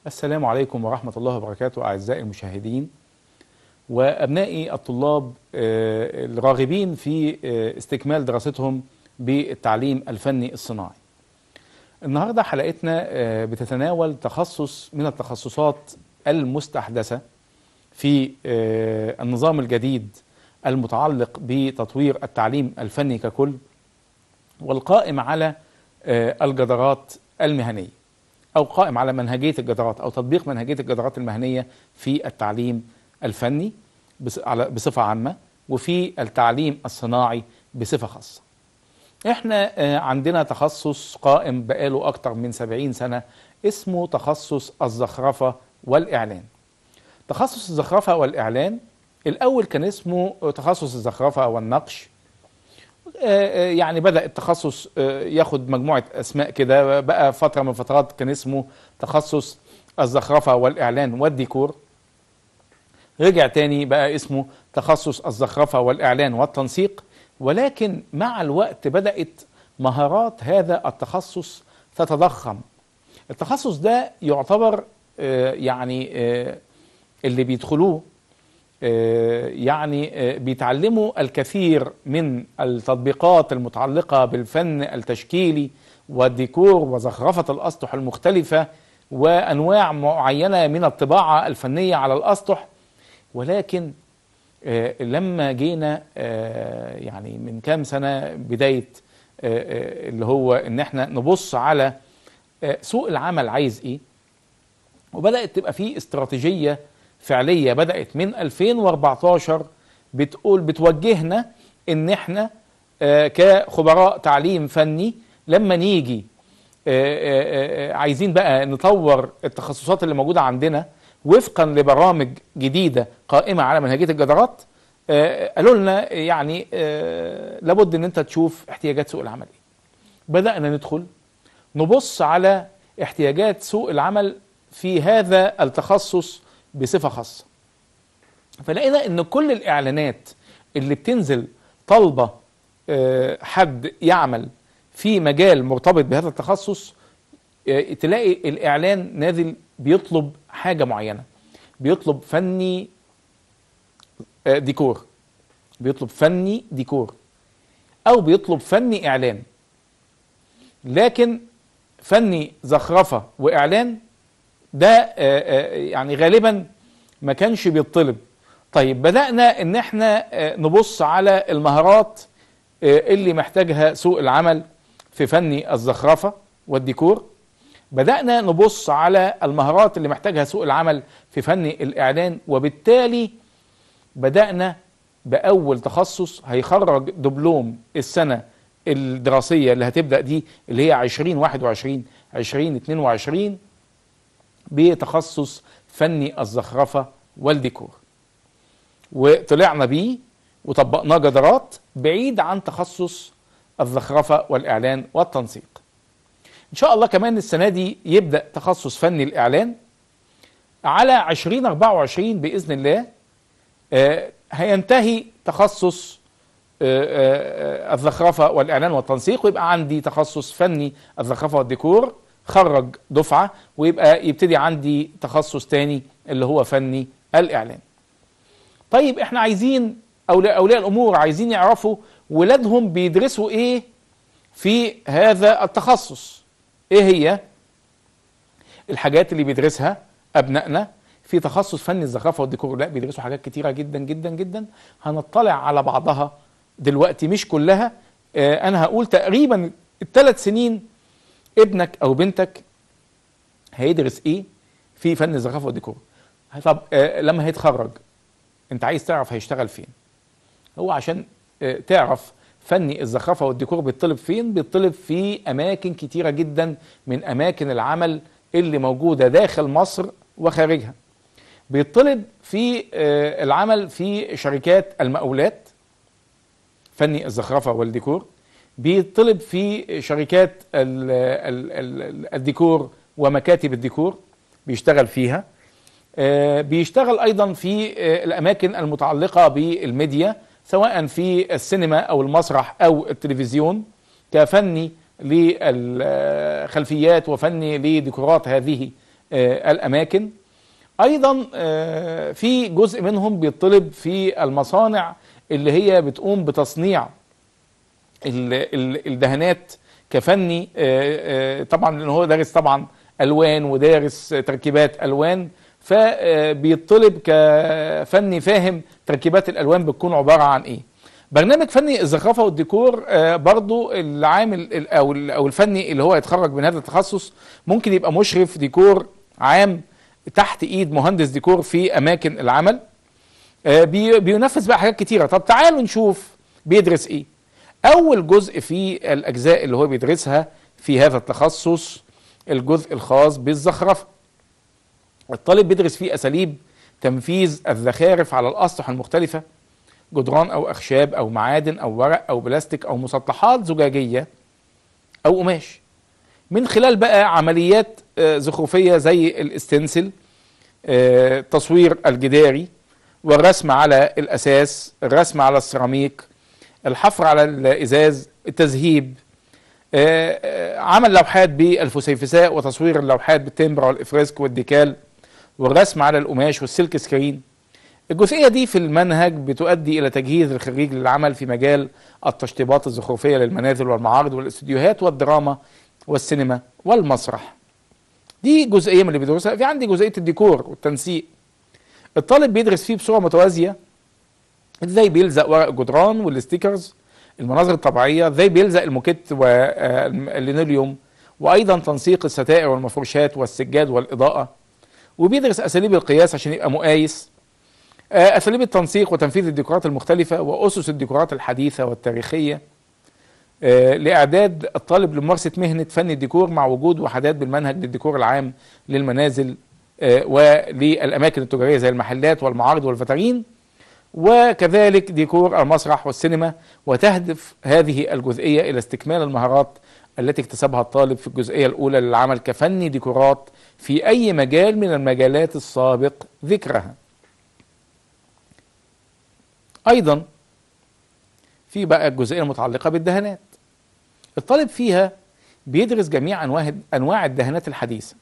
السلام عليكم ورحمة الله وبركاته أعزائي المشاهدين وأبنائي الطلاب آه، الراغبين في آه، استكمال دراستهم بالتعليم الفني الصناعي النهاردة حلقتنا آه، بتتناول تخصص من التخصصات المستحدثة في آه، النظام الجديد المتعلق بتطوير التعليم الفني ككل والقائم على آه، الجدارات المهنية أو قائم على منهجية الجدارات أو تطبيق منهجية الجدارات المهنية في التعليم الفني بص- على- بصفة عامة وفي التعليم الصناعي بصفة خاصة احنا آه، عندنا تخصص قائم بقاله أكتر من سبعين سنة اسمه تخصص الزخرفة والإعلان تخصص الزخرفة والإعلان الأول كان اسمه تخصص الزخرفة والنقش آه، آه، يعني بدأ التخصص آه، ياخد مجموعة أسماء كده بقى فترة من فترات كان اسمه تخصص الزخرفة والإعلان والديكور رجع تاني بقى اسمه تخصص الزخرفة والإعلان والتنسيق ولكن مع الوقت بدأت مهارات هذا التخصص تتضخم التخصص ده يعتبر آه، يعني آه، اللي بيدخلوه آه، يعني آه، بيتعلموا الكثير من التطبيقات المتعلقة بالفن التشكيلي والديكور وزخرفة الأسطح المختلفة وأنواع معينة من الطباعة الفنية على الأسطح ولكن آه، لما جينا آه، يعني من كام سنة بداية آه، آه، اللي هو ان احنا نبص على آه، سوق العمل عايز ايه وبدأت تبقى في استراتيجية فعلية بدأت من 2014 بتقول بتوجهنا ان احنا آه، كخبراء تعليم فني لما نيجي آه، آه، آه، عايزين بقى نطور التخصصات اللي موجودة عندنا وفقا لبرامج جديدة قائمة على منهجية الجدارات آه، قالوا لنا يعني آه، لابد ان انت تشوف احتياجات سوق العمل ايه بدأنا ندخل نبص على احتياجات سوق العمل في هذا التخصص بصفة خاصة فلقينا ان كل الاعلانات اللي بتنزل طالبة آه، حد يعمل في مجال مرتبط بهذا التخصص آه، تلاقي الاعلان نازل بيطلب حاجة معينة بيطلب فني آه، ديكور بيطلب فني ديكور او بيطلب فني اعلان لكن فني زخرفة واعلان ده آه، آه، يعني غالبا ما كانش بيطلب طيب بدأنا ان احنا آه، نبص على المهارات آه، اللي محتاجها سوق العمل في فني الزخرفة والديكور بدأنا نبص على المهارات اللي محتاجها سوق العمل في فن الإعلان وبالتالي بدأنا بأول تخصص هيخرج دبلوم السنة الدراسية اللي هتبدأ دي اللي هي 2021 2022 بتخصص فني الزخرفة والديكور وطلعنا بيه وطبقناه جدارات بعيد عن تخصص الزخرفة والإعلان والتنسيق ان شاء الله كمان السنه دي يبدا تخصص فني الاعلان على 2024 باذن الله آه، هينتهي تخصص آه، آه، آه، الزخرفه والاعلان والتنسيق ويبقى عندي تخصص فني الزخرفه والديكور خرج دفعه ويبقى يبتدي عندي تخصص تاني اللي هو فني الاعلان طيب احنا عايزين اولياء اولياء الامور عايزين يعرفوا ولادهم بيدرسوا ايه في هذا التخصص ايه هي الحاجات اللي بيدرسها ابنائنا في تخصص فني الزخرفه والديكور لا بيدرسوا حاجات كتيره جدا جدا جدا هنطلع على بعضها دلوقتي مش كلها آه انا هقول تقريبا الثلاث سنين ابنك او بنتك هيدرس ايه في فن الزخرفه والديكور طب آه لما هيتخرج انت عايز تعرف هيشتغل فين هو عشان آه، تعرف فني الزخرفه والديكور بيطلب فين بيطلب في اماكن كتيره جدا من اماكن العمل اللي موجوده داخل مصر وخارجها بيطلب في آه، العمل في شركات المقاولات فني الزخرفه والديكور بيطلب في شركات ال ال ال الديكور ومكاتب الديكور بيشتغل فيها آه، بيشتغل ايضا في آه، الاماكن المتعلقه بالميديا سواء في السينما او المسرح او التلفزيون كفني للخلفيات وفني لديكورات هذه آه، الاماكن ايضا آه، في جزء منهم بيطلب في المصانع اللي هي بتقوم بتصنيع ال- ال- الدهانات كفني آه، آه، طبعا لان هو دارس طبعا الوان ودارس تركيبات الوان فبيطلب كفني فاهم تركيبات الالوان بتكون عباره عن ايه برنامج فني الزخرفه والديكور آه، برضو العامل ال- او ال- او الفني اللي هو يتخرج من هذا التخصص ممكن يبقى مشرف ديكور عام تحت ايد مهندس ديكور في اماكن العمل آه، بي- بينفذ بقى حاجات كتيره طب تعالوا نشوف بيدرس ايه اول جزء في الاجزاء اللي هو بيدرسها في هذا التخصص الجزء الخاص بالزخرفه الطالب بيدرس فيه اساليب تنفيذ الزخارف على الاسطح المختلفه جدران او اخشاب او معادن او ورق او بلاستيك او مسطحات زجاجيه او قماش من خلال بقى عمليات آه، زخرفيه زي الاستنسل آه، تصوير الجداري والرسم على الاساس الرسم على السيراميك الحفر على الازاز التذهيب آه، آه، عمل لوحات بالفسيفساء وتصوير اللوحات بالتمبرا والافريسك والديكال والرسم على القماش والسلك سكرين الجزئية دي في المنهج بتؤدي إلى تجهيز الخريج للعمل في مجال التشطيبات الزخرفية للمنازل والمعارض والاستديوهات والدراما والسينما والمسرح دي جزئية من اللي بيدرسها في عندي جزئية الديكور والتنسيق الطالب بيدرس فيه بصورة متوازية ازاي بيلزق ورق الجدران والستيكرز المناظر الطبيعية ازاي بيلزق الموكيت واللينوليوم وايضا تنسيق الستائر والمفروشات والسجاد والاضاءة وبيدرس اساليب القياس عشان يبقى مقايس آه، اساليب التنسيق وتنفيذ الديكورات المختلفه واسس الديكورات الحديثه والتاريخيه آه، لاعداد الطالب لممارسه مهنه فن الديكور مع وجود وحدات بالمنهج للديكور العام للمنازل آه، وللاماكن التجاريه زي المحلات والمعارض والفترين وكذلك ديكور المسرح والسينما وتهدف هذه الجزئيه الى استكمال المهارات التي اكتسبها الطالب في الجزئيه الاولى للعمل كفني ديكورات في اي مجال من المجالات السابق ذكرها. ايضا في بقى الجزئيه المتعلقه بالدهانات. الطالب فيها بيدرس جميع انواع انواع الدهانات الحديثه.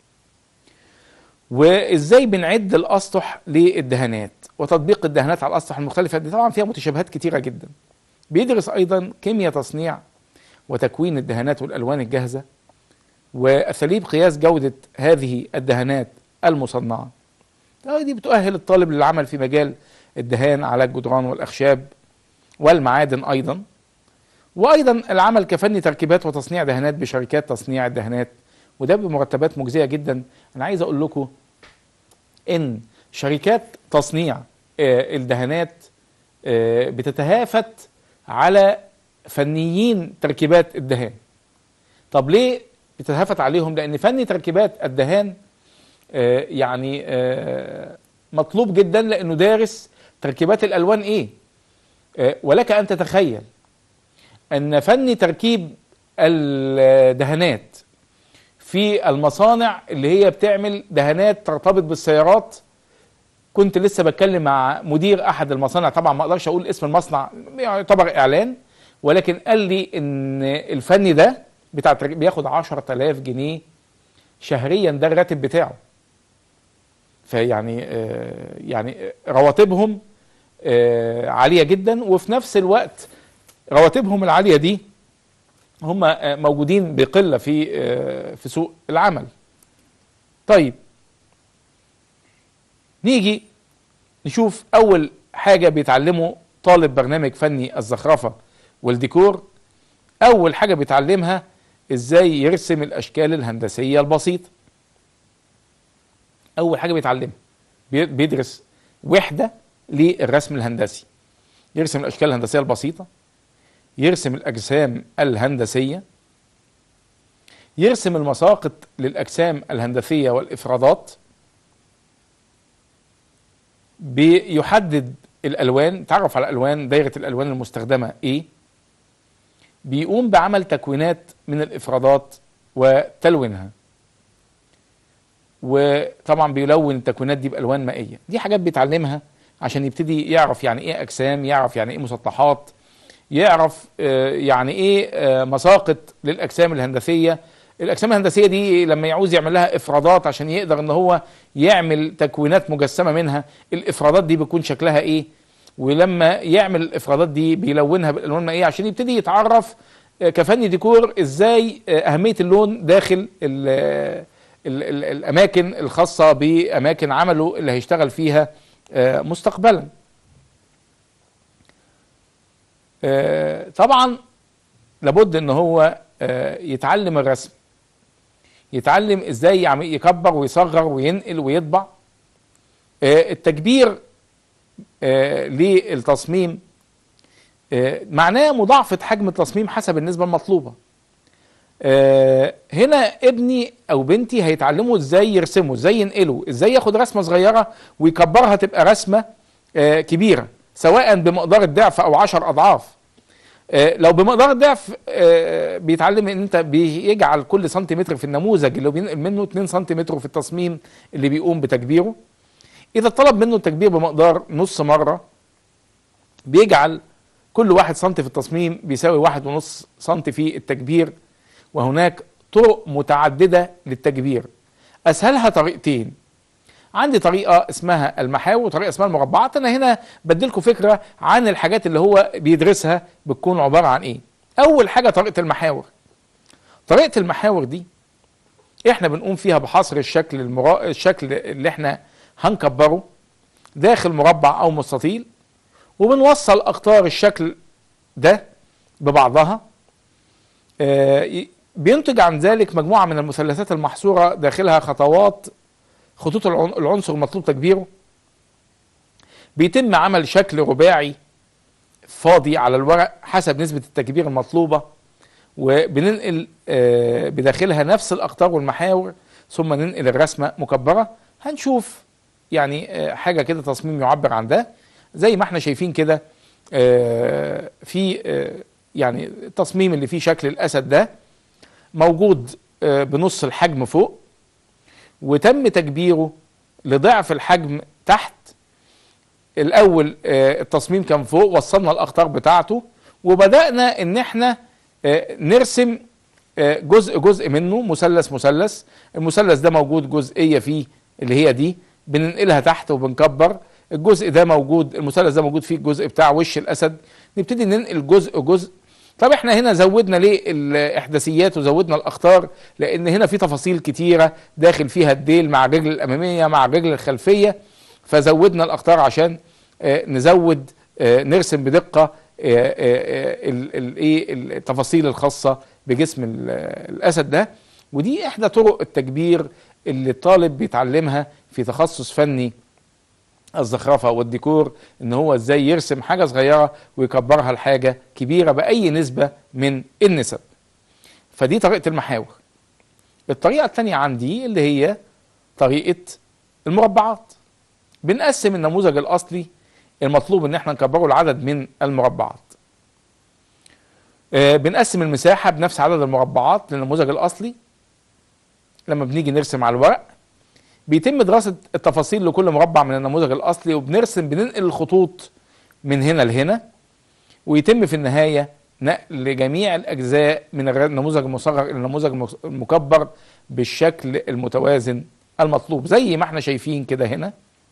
وازاي بنعد الاسطح للدهانات وتطبيق الدهانات على الاسطح المختلفه دي طبعا فيها متشابهات كتيره جدا. بيدرس ايضا كيمياء تصنيع وتكوين الدهانات والالوان الجاهزه واساليب قياس جوده هذه الدهانات المصنعه. دي بتؤهل الطالب للعمل في مجال الدهان على الجدران والاخشاب والمعادن ايضا. وايضا العمل كفني تركيبات وتصنيع دهانات بشركات تصنيع الدهانات وده بمرتبات مجزيه جدا. انا عايز اقول لكم ان شركات تصنيع آه، الدهانات آه، بتتهافت على فنيين تركيبات الدهان طب ليه بتتهافت عليهم لان فني تركيبات الدهان آه، يعني آه، مطلوب جدا لانه دارس تركيبات الالوان ايه آه، ولك ان تتخيل ان فني تركيب الدهانات في المصانع اللي هي بتعمل دهانات ترتبط بالسيارات كنت لسه بتكلم مع مدير احد المصانع طبعا ما اقدرش اقول اسم المصنع يعتبر اعلان ولكن قال لي ان الفني ده بتاع التركيب بياخد 10000 جنيه شهريا ده الراتب بتاعه فيعني آه يعني رواتبهم آه عاليه جدا وفي نفس الوقت رواتبهم العاليه دي هم آه موجودين بقله في آه في سوق العمل طيب نيجي نشوف اول حاجه بيتعلمه طالب برنامج فني الزخرفه والديكور اول حاجه بيتعلمها ازاي يرسم الاشكال الهندسيه البسيطه اول حاجه بيتعلمها بي- بيدرس وحده للرسم الهندسي يرسم الاشكال الهندسيه البسيطه يرسم الاجسام الهندسيه يرسم المساقط للاجسام الهندسيه والافرادات بيحدد الالوان تعرف على الالوان دايره الالوان المستخدمه ايه بيقوم بعمل تكوينات من الافرادات وتلوينها وطبعا بيلون التكوينات دي بالوان مائيه دي حاجات بيتعلمها عشان يبتدي يعرف يعني ايه اجسام يعرف يعني ايه مسطحات يعرف آه، يعني ايه آه، مساقط للاجسام الهندسيه الاجسام الهندسيه دي لما يعوز يعمل لها افرادات عشان يقدر ان هو يعمل تكوينات مجسمه منها الافرادات دي بيكون شكلها ايه ولما يعمل الافرادات دي بيلونها بالالوان المائيه عشان يبتدي يتعرف آه، كفني ديكور ازاي آه، اهميه اللون داخل ال ال ال الاماكن الخاصه باماكن عمله اللي هيشتغل فيها آه، مستقبلا آه، طبعا لابد ان هو آه، يتعلم الرسم يتعلم ازاي يعم- يكبر ويصغر وينقل ويطبع آه، التكبير آه، للتصميم آه، معناه مضاعفة حجم التصميم حسب النسبة المطلوبة آه، هنا ابني او بنتي هيتعلموا ازاي يرسموا ازاي ينقلوا ازاي ياخد رسمة صغيرة ويكبرها تبقى رسمة آه، كبيرة سواء بمقدار الضعف او عشر اضعاف آه، لو بمقدار الضعف آه، بيتعلم ان انت بيجعل كل سنتيمتر في النموذج اللي بينقل منه 2 سنتيمتر في التصميم اللي بيقوم بتكبيره اذا طلب منه التكبير بمقدار نص مرة بيجعل كل واحد سنتي في التصميم بيساوي واحد ونص سنتي في التكبير وهناك طرق متعددة للتكبير أسهلها طريقتين عندي طريقة اسمها المحاور وطريقة اسمها المربعات أنا هنا بديلكم فكرة عن الحاجات اللي هو بيدرسها بتكون عبارة عن إيه أول حاجة طريقة المحاور طريقة المحاور دي احنا بنقوم فيها بحصر الشكل المرا... الشكل اللي احنا هنكبره داخل مربع او مستطيل وبنوصل اقطار الشكل ده ببعضها آه، ي- بينتج عن ذلك مجموعة من المثلثات المحصورة داخلها خطوات خطوط العن- العنصر المطلوب تكبيره بيتم عمل شكل رباعي فاضي على الورق حسب نسبة التكبير المطلوبة وبننقل آه، بداخلها نفس الأقطار والمحاور ثم ننقل الرسمة مكبرة هنشوف يعني آه، حاجة كده تصميم يعبر عن ده زي ما احنا شايفين كده آه، في آه، يعني التصميم اللي فيه شكل الأسد ده موجود آه، بنص الحجم فوق وتم تكبيره لضعف الحجم تحت الاول آه، التصميم كان فوق وصلنا الاخطار بتاعته وبدانا ان احنا آه، نرسم آه، جزء جزء منه مثلث مثلث المثلث ده موجود جزئيه فيه اللي هي دي بننقلها تحت وبنكبر الجزء ده موجود المثلث ده موجود فيه الجزء بتاع وش الاسد نبتدي ننقل جزء جزء طب احنا هنا زودنا ليه الاحداثيات وزودنا الاخطار لان هنا في تفاصيل كتيره داخل فيها الديل مع الرجل الاماميه مع الرجل الخلفيه فزودنا الاخطار عشان آه، نزود آه، نرسم بدقه آه، آه، آه، ال- ال- ايه التفاصيل الخاصه بجسم ال- الاسد ده ودي احدى طرق التكبير اللي الطالب بيتعلمها في تخصص فني الزخرفه والديكور ان هو ازاي يرسم حاجه صغيره ويكبرها لحاجه كبيره باي نسبه من النسب فدي طريقه المحاور الطريقه الثانيه عندي اللي هي طريقه المربعات بنقسم النموذج الاصلي المطلوب ان احنا نكبره لعدد من المربعات آه، بنقسم المساحه بنفس عدد المربعات للنموذج الاصلي لما بنيجي نرسم على الورق بيتم دراسه التفاصيل لكل مربع من النموذج الاصلي وبنرسم بننقل الخطوط من هنا لهنا ويتم في النهايه نقل جميع الاجزاء من الر- النموذج المصغر الى النموذج المص- المكبر بالشكل المتوازن المطلوب زي ما احنا شايفين كده هنا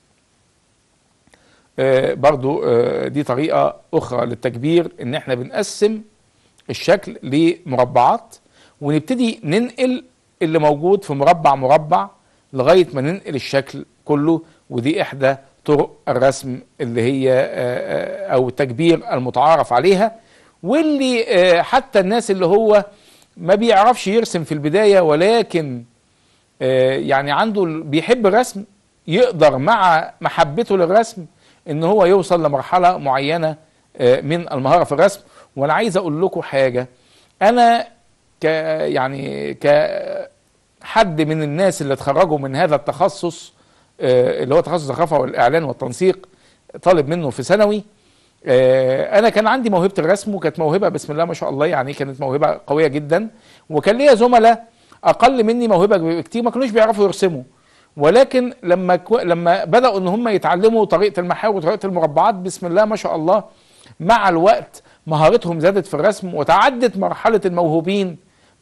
آه، برضو آه، دي طريقة أخرى للتكبير إن إحنا بنقسم الشكل لمربعات ونبتدي ننقل اللي موجود في مربع مربع لغاية ما ننقل الشكل كله ودي إحدى طرق الرسم اللي هي آه، آه، أو التكبير المتعارف عليها واللي آه، حتى الناس اللي هو ما بيعرفش يرسم في البداية ولكن آه، يعني عنده ال- بيحب الرسم يقدر مع محبته للرسم ان هو يوصل لمرحله معينه آه، من المهاره في الرسم وانا عايز اقول لكم حاجه انا ك يعني كحد من الناس اللي اتخرجوا من هذا التخصص آه، اللي هو تخصص الزخرفه والاعلان والتنسيق طالب منه في ثانوي آه، انا كان عندي موهبه الرسم وكانت موهبه بسم الله ما شاء الله يعني كانت موهبه قويه جدا وكان ليا زملاء اقل مني موهبه بكتير ما كانوش بيعرفوا يرسموا ولكن لما كو لما بداوا ان هم يتعلموا طريقه المحاور وطريقه المربعات بسم الله ما شاء الله مع الوقت مهارتهم زادت في الرسم وتعدت مرحله الموهوبين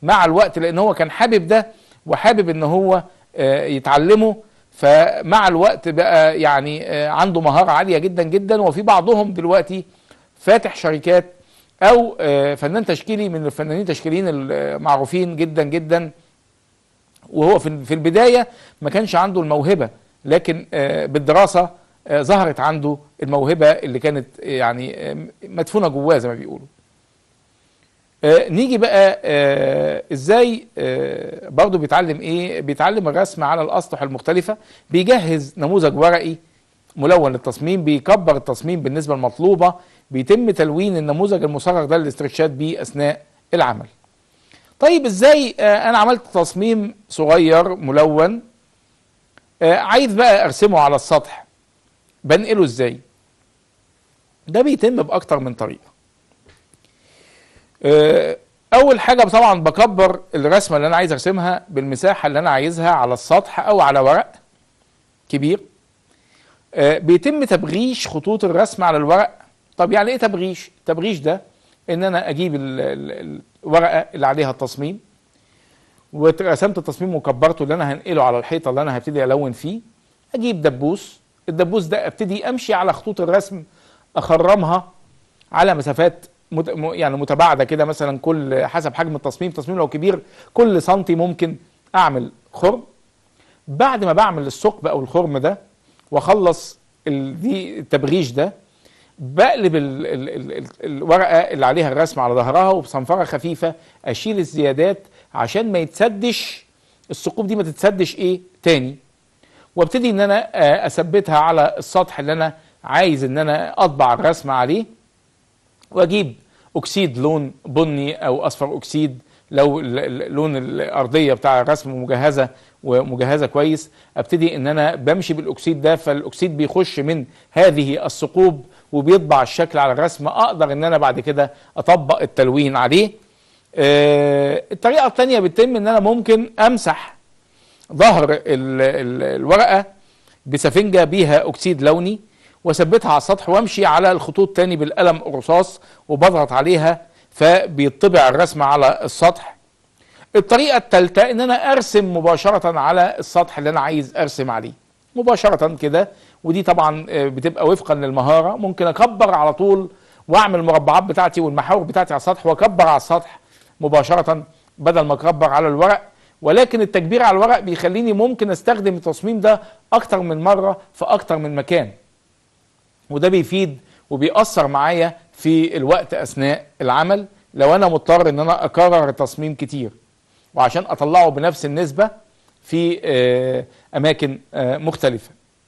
مع الوقت لان هو كان حابب ده وحابب ان هو آه، يتعلمه فمع الوقت بقى يعني آه، عنده مهارة عالية جدا جدا وفي بعضهم دلوقتي فاتح شركات او آه، فنان تشكيلي من الفنانين التشكيليين المعروفين جدا جدا وهو في في البداية ما كانش عنده الموهبة لكن آه، بالدراسة آه، ظهرت عنده الموهبة اللي كانت يعني آه، مدفونة جواه زي ما بيقولوا آه، نيجي بقى آه، ازاي آه، برضه بيتعلم ايه بيتعلم الرسم على الاسطح المختلفة بيجهز نموذج ورقي ملون للتصميم بيكبر التصميم بالنسبة المطلوبة بيتم تلوين النموذج المصغر ده للاسترتشات بيه اثناء العمل طيب ازاي آه، انا عملت تصميم صغير ملون آه، عايز بقى ارسمه على السطح بنقله ازاي ده بيتم باكتر من طريقه آه، اول حاجه طبعا بكبر الرسمه اللي انا عايز ارسمها بالمساحه اللي انا عايزها على السطح او على ورق كبير آه، بيتم تبغيش خطوط الرسم على الورق طب يعني ايه تبغيش التبغيش ده ان انا اجيب ال- ال- الورقه اللي عليها التصميم ورسمت التصميم وكبرته اللي انا هنقله على الحيطه اللي انا هبتدي الون فيه اجيب دبوس الدبوس ده ابتدي امشي على خطوط الرسم اخرمها على مسافات مت... م- يعني متباعده كده مثلا كل حسب حجم التصميم التصميم لو كبير كل سنتي ممكن اعمل خرم بعد ما بعمل الثقب او الخرم ده واخلص ال... دي التبغيش ده بقلب ال... ال... ال... ال... الورقه اللي عليها الرسم على ظهرها وبصنفره خفيفه اشيل الزيادات عشان ما يتسدش الثقوب دي ما تتسدش ايه تاني وابتدي ان انا آه، اثبتها على السطح اللي انا عايز ان انا اطبع الرسم عليه واجيب اكسيد لون بني او اصفر اكسيد لو ال- ال- لون الارضيه بتاع الرسم مجهزه ومجهزه كويس ابتدي ان انا بمشي بالاكسيد ده فالاكسيد بيخش من هذه الثقوب وبيطبع الشكل على الرسم اقدر ان انا بعد كده اطبق التلوين عليه آه، الطريقه الثانيه بتتم ان انا ممكن امسح ظهر ال- ال- الورقه بسفنجه بيها اكسيد لوني واثبتها على السطح وامشي على الخطوط تاني بالقلم الرصاص وبضغط عليها فبيطبع الرسم على السطح الطريقة الثالثة ان انا ارسم مباشرة على السطح اللي انا عايز ارسم عليه مباشرة كده ودي طبعا آه، بتبقى وفقا للمهارة ممكن اكبر على طول واعمل المربعات بتاعتي والمحاور بتاعتي على السطح واكبر على السطح مباشرة بدل ما اكبر على الورق ولكن التكبير على الورق بيخليني ممكن استخدم التصميم ده اكتر من مرة في اكتر من مكان وده بيفيد وبيأثر معايا في الوقت أثناء العمل لو أنا مضطر إن أنا أكرر التصميم كتير وعشان أطلعه بنفس النسبة في آه، أماكن آه، مختلفة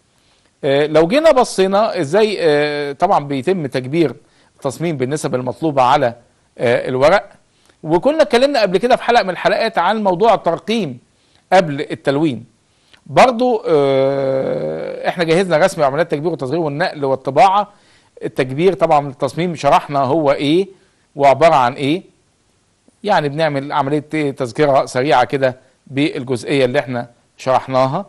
آه، لو جينا بصينا إزاي آه، طبعا بيتم تكبير التصميم بالنسب المطلوبة على آه، الورق وكنا اتكلمنا قبل كده في حلقة من الحلقات عن موضوع الترقيم قبل التلوين برضو آه، احنا جهزنا رسم عمليات التكبير والتصغير والنقل والطباعة التكبير طبعا التصميم شرحنا هو ايه وعبارة عن ايه يعني بنعمل عملية إيه؟ تذكرة سريعة كده بالجزئية اللي احنا شرحناها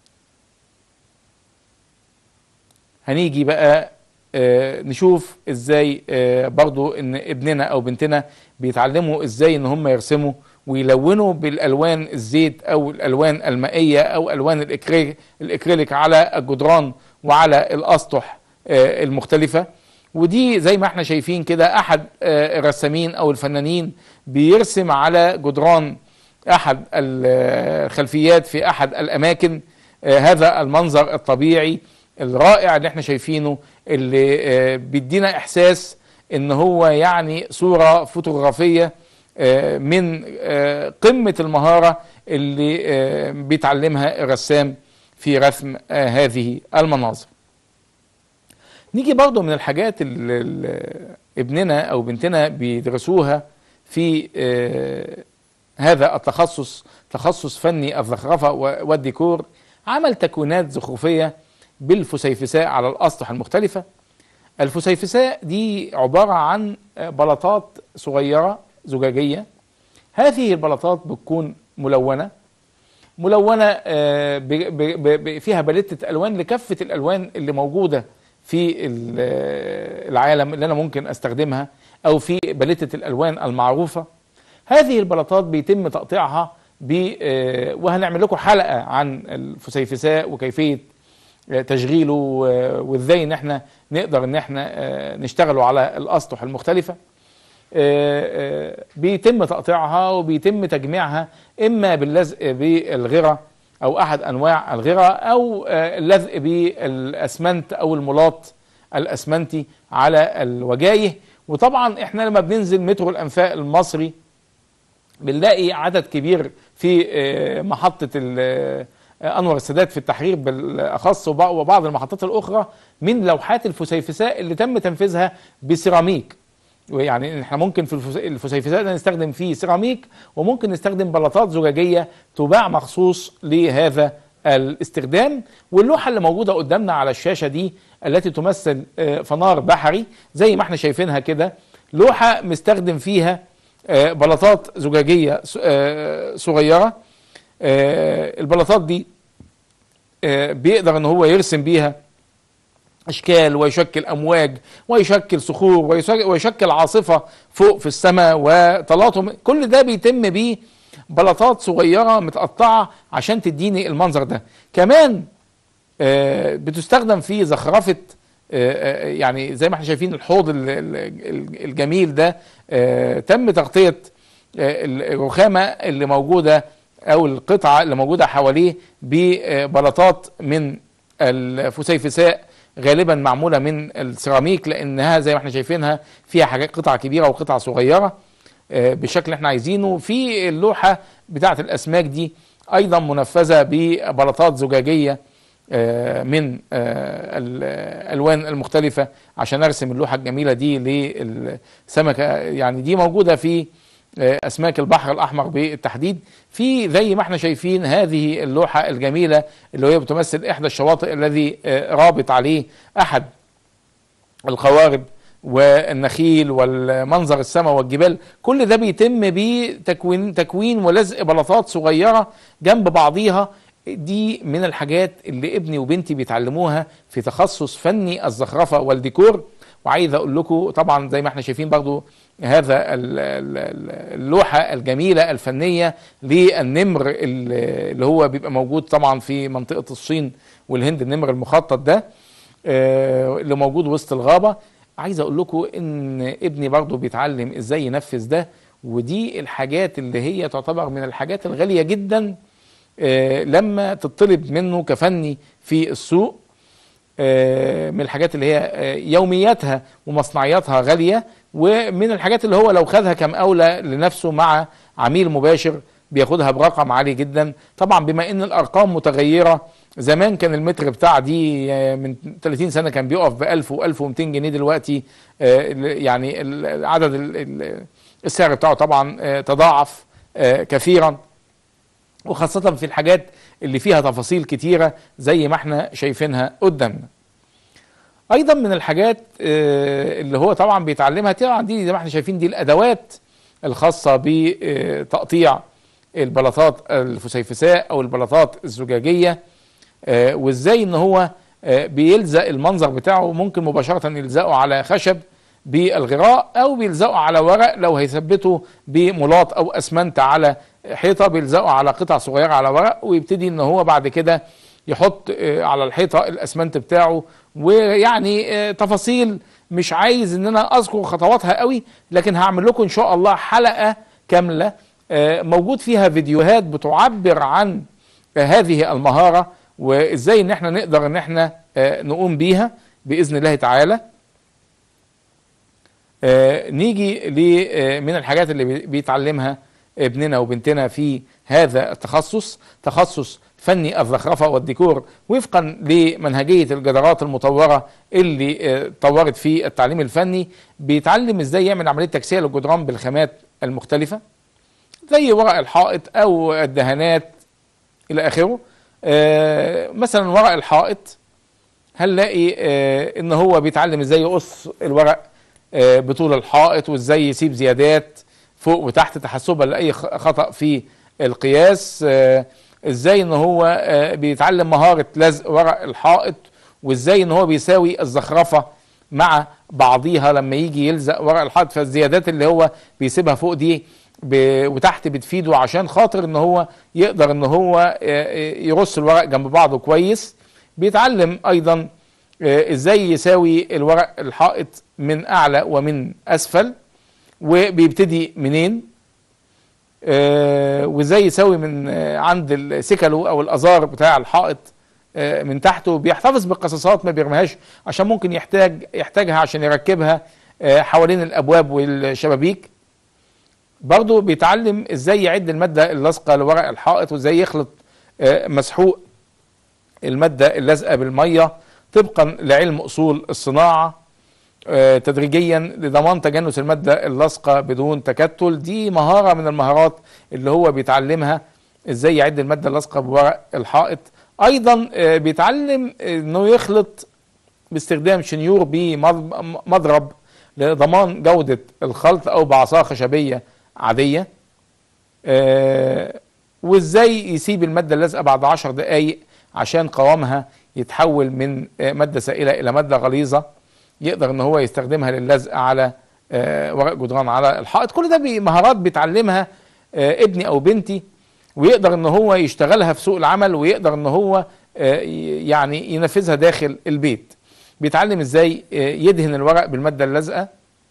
هنيجي بقى آه، نشوف ازاي آه، برضو ان ابننا او بنتنا بيتعلموا ازاي ان هم يرسموا ويلونوا بالالوان الزيت او الالوان المائيه او الوان الإكري- الاكريليك على الجدران وعلى الاسطح آه، المختلفه ودي زي ما احنا شايفين كده احد آه، الرسامين او الفنانين بيرسم على جدران احد الخلفيات في احد الاماكن آه، هذا المنظر الطبيعي الرائع اللي احنا شايفينه اللي آه، بيدينا احساس ان هو يعني صورة فوتوغرافية آه، من آه، قمة المهارة اللي آه، بيتعلمها الرسام في رسم آه، هذه المناظر نيجي برضو من الحاجات اللي اللي ابننا او بنتنا بيدرسوها في آه، هذا التخصص تخصص فني الزخرفة و- والديكور عمل تكوينات زخرفية بالفسيفساء على الأسطح المختلفة الفسيفساء دي عبارة عن آه، بلاطات صغيرة زجاجية هذه البلاطات بتكون ملونة ملونة آه، ب- ب- ب- ب- فيها باليتة ألوان لكافة الألوان اللي موجودة في ال- آه، العالم اللي أنا ممكن أستخدمها أو في باليتة الألوان المعروفة هذه البلاطات بيتم تقطيعها ب آه، وهنعمل لكم حلقه عن الفسيفساء وكيفيه آه، تشغيله و- وازاي ان احنا نقدر ان احنا آه، نشتغلوا على الاسطح المختلفه آه، آه، بيتم تقطيعها وبيتم تجميعها اما باللزق بالغرة او احد انواع الغرة او آه، اللزق بالاسمنت او الملاط الاسمنتي على الوجايه وطبعا احنا لما بننزل مترو الانفاق المصري بنلاقي عدد كبير في آه، محطة ال- آه، أنور السادات في التحرير بالأخص وبع- وبعض المحطات الأخرى من لوحات الفسيفساء اللي تم تنفيذها بسيراميك ويعني احنا ممكن في الفس- الفسيفساء ده نستخدم فيه سيراميك وممكن نستخدم بلاطات زجاجية تباع مخصوص لهذا الاستخدام واللوحة اللي موجودة قدامنا على الشاشة دي التي تمثل آه، فنار بحري زي ما احنا شايفينها كده لوحة مستخدم فيها آه، بلاطات زجاجية س- آه، صغيرة آه، البلاطات دي آه، بيقدر ان هو يرسم بيها اشكال ويشكل امواج ويشكل صخور ويشك- ويشكل عاصفه فوق في السماء وتلاطم كل ده بيتم بيه بلاطات صغيره متقطعه عشان تديني المنظر ده كمان آه، بتستخدم في زخرفه آه، آه، يعني زي ما احنا شايفين الحوض ال- ال- ال- الجميل ده آه، تم تغطيه آه، الرخامه اللي موجوده او القطعه اللي موجوده حواليه ببلاطات من الفسيفساء غالبا معموله من السيراميك لانها زي ما احنا شايفينها فيها حاجات قطع كبيره وقطع صغيره آه، بالشكل اللي احنا عايزينه في اللوحه بتاعه الاسماك دي ايضا منفذه ببلاطات زجاجيه آه، من آه، الالوان المختلفه عشان ارسم اللوحه الجميله دي للسمكه يعني دي موجوده في آه، اسماك البحر الاحمر بالتحديد في زي ما احنا شايفين هذه اللوحه الجميله اللي هي بتمثل احدى الشواطئ الذي آه، رابط عليه احد القوارب والنخيل والمنظر السماء والجبال كل ده بيتم بتكوين تكوين ولزق بلاطات صغيره جنب بعضيها دي من الحاجات اللي ابني وبنتي بيتعلموها في تخصص فني الزخرفه والديكور وعايز اقول لكم طبعا زي ما احنا شايفين برضو هذا ال- ال- ال- اللوحه الجميله الفنيه للنمر ال- اللي هو بيبقى موجود طبعا في منطقه الصين والهند النمر المخطط ده آه، اللي موجود وسط الغابه عايز اقول لكم ان ابني برضو بيتعلم ازاي ينفذ ده ودي الحاجات اللي هي تعتبر من الحاجات الغاليه جدا آه، لما تطلب منه كفني في السوق آه، من الحاجات اللي هي آه، يومياتها ومصنعياتها غالية ومن الحاجات اللي هو لو خدها كمقاولة لنفسه مع عميل مباشر بياخدها برقم عالي جدا طبعا بما ان الارقام متغيرة زمان كان المتر بتاع دي آه، من 30 سنة كان بيقف ب 1000 و 1200 جنيه دلوقتي آه، يعني ال- عدد ال- ال- السعر بتاعه طبعا آه، تضاعف آه، كثيرا وخاصة في الحاجات اللي فيها تفاصيل كتيرة زي ما احنا شايفينها قدامنا ايضا من الحاجات آه، اللي هو طبعا بيتعلمها طبعا دي زي ما احنا شايفين دي الادوات الخاصة بتقطيع البلاطات الفسيفساء او البلاطات الزجاجية آه، وازاي ان هو آه، بيلزق المنظر بتاعه ممكن مباشرة يلزقه على خشب بالغراء او بيلزقه على ورق لو هيثبته بملاط او اسمنت على حيطه بيلزقه على قطع صغيره على ورق ويبتدي ان هو بعد كده يحط آه، على الحيطه الاسمنت بتاعه ويعني آه، تفاصيل مش عايز ان انا اذكر خطواتها قوي لكن هعمل لكم ان شاء الله حلقه كامله آه، موجود فيها فيديوهات بتعبر عن آه، هذه المهاره وازاي ان احنا نقدر ان احنا آه، نقوم بيها باذن الله تعالى آه، نيجي ل آه، من الحاجات اللي بي- بيتعلمها ابننا وبنتنا في هذا التخصص تخصص فني الزخرفه والديكور وفقا لمنهجيه الجدارات المطوره اللي آه، طورت في التعليم الفني بيتعلم ازاي يعمل عمليه تكسير للجدران بالخامات المختلفه زي ورق الحائط او الدهانات الى اخره آه، مثلا ورق الحائط هنلاقي آه، ان هو بيتعلم ازاي يقص الورق آه، بطول الحائط وازاي يسيب زيادات فوق وتحت تحسبا لاي خ- خطا في القياس آه، ازاي ان هو آه، بيتعلم مهاره لزق ورق الحائط وازاي ان هو بيساوي الزخرفه مع بعضيها لما يجي يلزق ورق الحائط فالزيادات اللي هو بيسيبها فوق دي ب- وتحت بتفيده عشان خاطر ان هو يقدر ان هو آه، يرص الورق جنب بعضه كويس بيتعلم ايضا آه، ازاي يساوي الورق الحائط من اعلى ومن اسفل وبيبتدي منين آه، وازاي يساوي من آه، عند السكلو او الازار بتاع الحائط آه، من تحته بيحتفظ بالقصاصات ما بيرميهاش عشان ممكن يحتاج يحتاجها عشان يركبها آه، حوالين الابواب والشبابيك برضه بيتعلم ازاي يعد الماده اللاصقه لورق الحائط وازاي يخلط آه، مسحوق الماده اللازقه بالميه طبقا لعلم اصول الصناعه آه، تدريجيا لضمان تجنس الماده اللاصقه بدون تكتل دي مهاره من المهارات اللي هو بيتعلمها ازاي يعد الماده اللاصقه بورق الحائط ايضا آه، بيتعلم انه يخلط باستخدام شنيور بمضرب لضمان جوده الخلط او بعصا خشبيه عاديه آه، وازاي يسيب الماده اللازقه بعد عشر دقائق عشان قوامها يتحول من آه، ماده سائله الى ماده غليظه يقدر ان هو يستخدمها للزق على آه، ورق جدران على الحائط كل ده بي- مهارات بيتعلمها آه، ابني او بنتي ويقدر ان هو يشتغلها في سوق العمل ويقدر ان هو آه، ي- يعني ينفذها داخل البيت بيتعلم ازاي آه، يدهن الورق بالماده اللازقه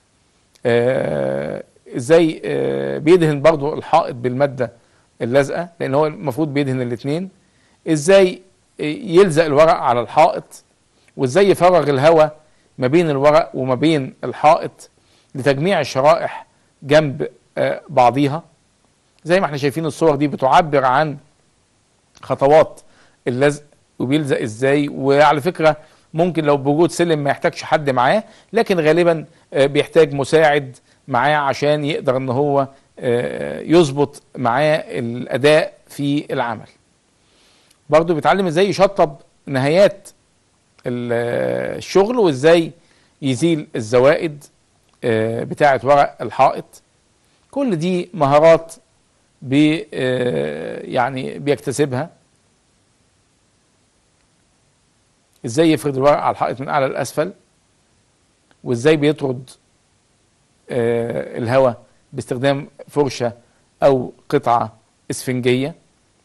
آه، ازاي آه، بيدهن برضو الحائط بالماده اللازقه لان هو المفروض بيدهن الاثنين ازاي آه، يلزق الورق على الحائط وازاي يفرغ الهواء ما بين الورق وما بين الحائط لتجميع الشرائح جنب آه، بعضيها زي ما احنا شايفين الصور دي بتعبر عن خطوات اللزق وبيلزق ازاي وعلى فكره ممكن لو بوجود سلم ما يحتاجش حد معاه لكن غالبا آه، بيحتاج مساعد معاه عشان يقدر ان هو آه، يظبط معاه الاداء في العمل برضه بيتعلم ازاي يشطب نهايات ال- الشغل وازاي يزيل الزوائد آه، بتاعه ورق الحائط كل دي مهارات بي آه، يعني بيكتسبها ازاي يفرد الورق على الحائط من اعلى لاسفل وازاي بيطرد آه، الهواء باستخدام فرشه او قطعه اسفنجيه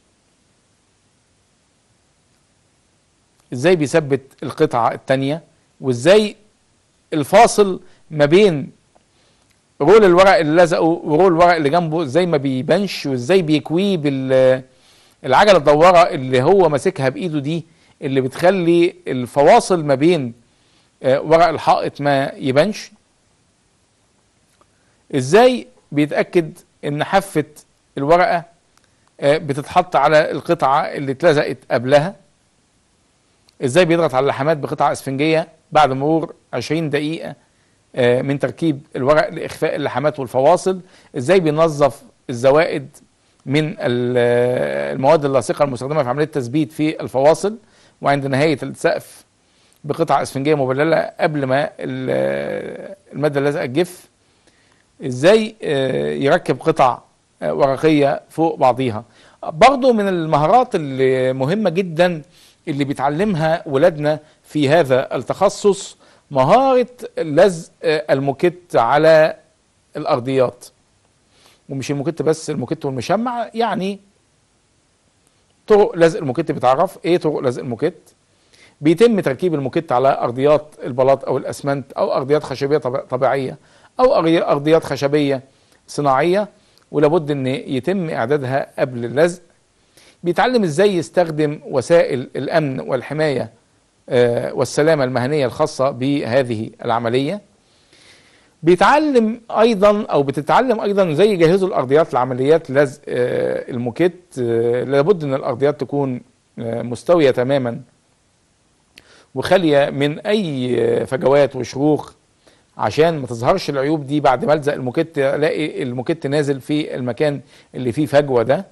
ازاي بيثبت القطعه الثانيه وازاي الفاصل ما بين رول الورق اللي لزقه ورول الورق اللي جنبه ازاي ما بيبانش وازاي بيكويه بال العجله الدواره اللي هو ماسكها بايده دي اللي بتخلي الفواصل ما بين آه، ورق الحائط ما يبانش ازاي بيتاكد ان حافه الورقه آه، بتتحط على القطعه اللي اتلزقت قبلها ازاي بيضغط على اللحامات بقطعه اسفنجيه بعد مرور 20 دقيقه آه، من تركيب الورق لاخفاء اللحامات والفواصل ازاي بينظف الزوائد من ال- آه، المواد اللاصقه المستخدمه في عمليه تثبيت في الفواصل وعند نهايه السقف بقطعه اسفنجيه مبلله قبل ما ال- آه، الماده اللازقه تجف ازاي آه، يركب قطع آه، ورقيه فوق بعضيها برضو من المهارات اللي مهمه جدا اللي بيتعلمها ولادنا في هذا التخصص مهاره لزق آه، الموكيت على الارضيات ومش الموكيت بس الموكيت والمشمع يعني طرق لزق الموكيت بتعرف ايه طرق لزق الموكيت بيتم تركيب الموكيت على ارضيات البلاط او الاسمنت او ارضيات خشبيه طب- طبيعيه او أري- ارضيات خشبيه صناعيه ولابد ان يتم اعدادها قبل اللزق بيتعلم ازاي يستخدم وسائل الامن والحمايه آه، والسلامه المهنيه الخاصه بهذه العمليه بيتعلم ايضا او بتتعلم ايضا ازاي يجهزوا الارضيات لعمليات لزق آه، الموكيت آه، لابد ان الارضيات تكون آه، مستويه تماما وخاليه من اي آه، فجوات وشروخ عشان ما تظهرش العيوب دي بعد ما الزق الموكيت الاقي الموكيت نازل في المكان اللي فيه فجوه ده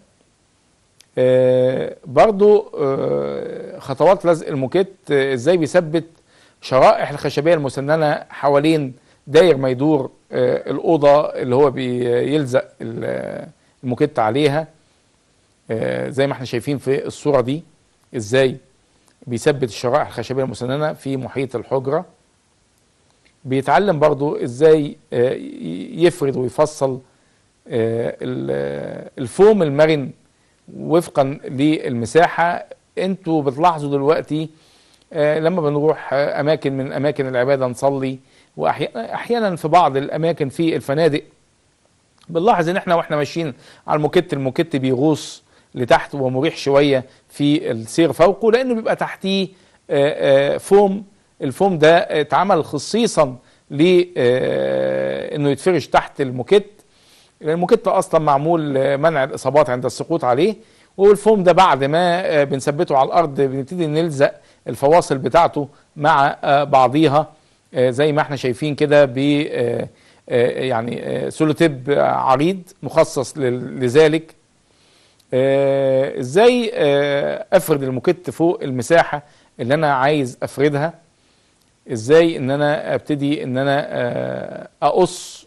آه، برضو آه، خطوات لزق الموكيت آه، ازاي بيثبت شرائح الخشبيه المسننه حوالين داير ما يدور آه، الاوضه اللي هو بيلزق ال- الموكيت عليها آه، زي ما احنا شايفين في الصوره دي ازاي بيثبت الشرائح الخشبيه المسننه في محيط الحجره بيتعلم برضو ازاي آه، ي- يفرد ويفصل آه، ال- الفوم المرن وفقا للمساحه انتوا بتلاحظوا دلوقتي آه، لما بنروح آه، اماكن من اماكن العباده نصلي واحيانا في بعض الاماكن في الفنادق بنلاحظ ان احنا واحنا ماشيين على الموكيت الموكيت بيغوص لتحت ومريح شويه في السير فوقه لانه بيبقى تحتيه آه، آه، فوم الفوم ده اتعمل خصيصا ل آه، انه يتفرش تحت الموكيت الموكيت اصلا معمول آه، منع الاصابات عند السقوط عليه والفوم ده بعد ما آه، بنثبته على الارض بنبتدي نلزق الفواصل بتاعته مع آه، بعضيها آه، زي ما احنا شايفين كده ب آه، آه، يعني آه، سولوتيب عريض مخصص لل- لذلك آه، ازاي آه، افرد الموكيت فوق المساحه اللي انا عايز افردها ازاي ان انا ابتدي ان انا آه، اقص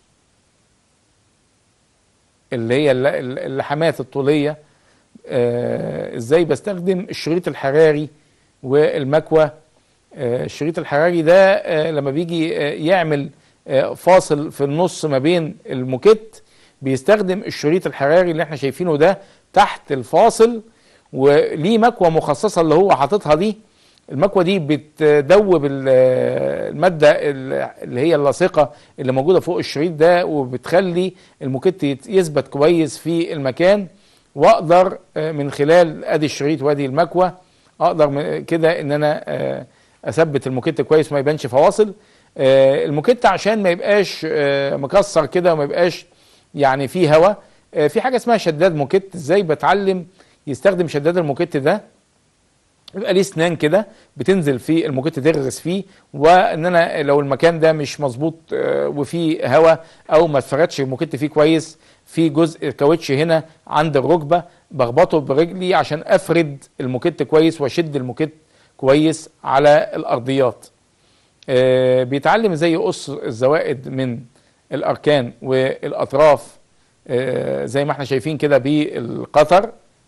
اللي هي الل- الل- اللحمات الطوليه آه، ازاي بستخدم الشريط الحراري والمكوى آه، الشريط الحراري ده آه، لما بيجي آه، يعمل آه، فاصل في النص ما بين الموكيت بيستخدم الشريط الحراري اللي احنا شايفينه ده تحت الفاصل وليه مكوى مخصصة اللي هو حاططها دي المكوى دي بتدوب ال- المادة ال- اللي هي اللاصقة اللي موجودة فوق الشريط ده وبتخلي الموكيت يت- يثبت كويس في المكان واقدر آه، من خلال ادي الشريط وادي المكوى اقدر م- كده ان انا آه، اثبت الموكيت كويس وما يبانش فواصل آه، الموكيت عشان ما يبقاش آه، مكسر كده وما يبقاش يعني فيه هوا آه، في حاجه اسمها شداد موكيت ازاي بتعلم يستخدم شداد الموكيت ده يبقى ليه اسنان كده بتنزل في الموكيت تغرس فيه وان انا لو المكان ده مش مظبوط آه، وفيه هواء او ما اتفردش الموكيت فيه كويس في جزء كاوتش هنا عند الركبه بخبطه برجلي عشان افرد الموكيت كويس واشد الموكيت كويس على الارضيات آه، بيتعلم ازاي يقص الزوائد من الاركان والاطراف آه، زي ما احنا شايفين كده بالقطر